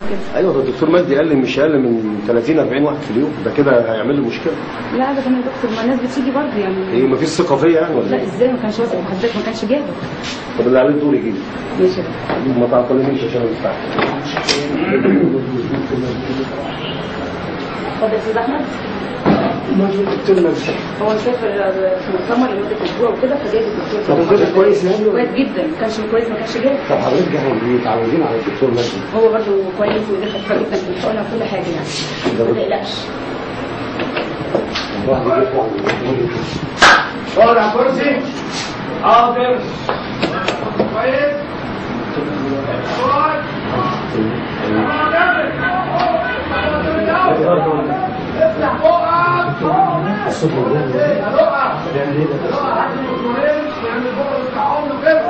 كده ايوه ده الدكتور مجدي قال لي مش اقل من 30 40 واحد في اليوم ده كده هيعمل لي مشكله لا ابدا يا دكتور ما الناس بتيجي برضه يعني ايه مفيش ثقه فيا يعني ولا لا ايه؟ ازاي ما كانش واثق في حضرتك ما كانش جاهز طب اللي عليه الدور يجي ماشي يا دكتور. ما تعطلنيش عشان انا مستعجل اتفضل يا استاذ احمد الدكتور مجدي هو مسافر في مؤتمر لمده اسبوع وكده فجاي الدكتور طب الدكتور كويس يعني ولا؟ كويس جدا ما كانش كويس ما كانش جاهز طب حضرتك احنا متعودين على الدكتور مجدي هو برضه كويس ودي خفيفه جدا في الحقنه وكل حاجه يعني ما تقلقش الواحد يطلع من اقعد على الكرسي حاضر كويس اقعد افتح بقك الصوت والله هتقع بيعمل ايه ده؟ هتقع عند الدكتورين يعمل بقك بتاع عمره كده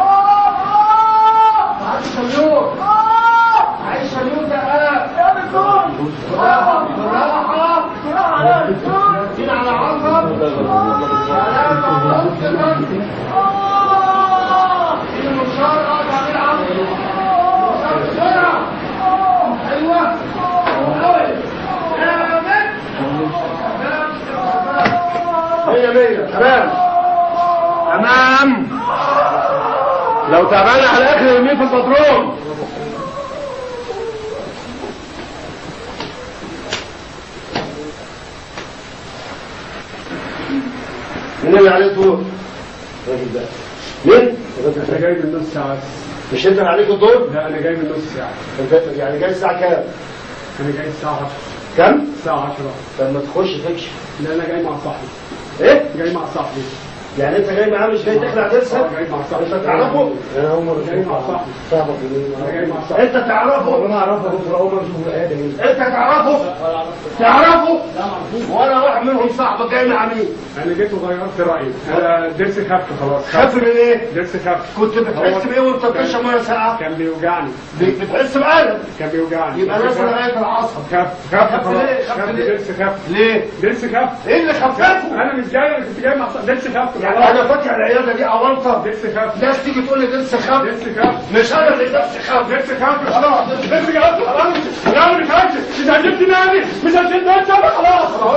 عايز شميون عايز شميون دقاق يا دكتور بالراحه بالراحه دين على عصب سلامة ممكن دين المشوار اقطع من العصب المشوار بسرعه ايوه قوي جامد مية مية تمام تمام لو تعبان على اخر يمين في البدروم مين اللي عليه الدور؟ الراجل ده مين؟ انا جاي من نص ساعه مش انت اللي عليك الدور؟ لا انا جاي من نص ساعه انت يعني جاي الساعه كام؟ انا جاي الساعه 10 كام؟ الساعه 10 طب ما تخش تكشف لا انا جاي مع صاحبي ايه؟ جاي مع صاحبي يعني انت جاي معاه مش جاي تخلع ضرسك؟ اه جاي مع صاحبي انت تعرفه؟ انا اول مره جاي مع صاحبي صاحبك منين؟ انا جاي مع صاحبي انت تعرفه؟ انا اعرفه دكتور اول مره اشوفه ادم انت تعرفه؟ تعرفه؟ وانا واحد منهم صاحبك جاي مع مين؟ انا جيت وغيرت رايي انا ضرسي خف خلاص خف من ايه؟ ضرسي خف كنت بتحس بايه وانت بتشرب ميه ساقعه؟ كان بيوجعني بتحس بألم كان بيوجعني يبقى نازل لغايه العصب خف خف خف خلاص ليه؟ خف خف ليه؟ ضرسي خف ليه؟ ضرسي خف ايه اللي خففه؟ انا مش جاي انا كنت جاي مع صاحبي ضرسي خف يعني انا فاتح العياده دي اونطه ضرسي خف ناس تيجي تقول لي ضرس خف ضرسي خف مش انا اللي ضرس خف ضرسي خف خلاص ضرسي خف خلاص لا انا مش هكشف مش هجيب دماغي مش هشيل ضرسي انا خلاص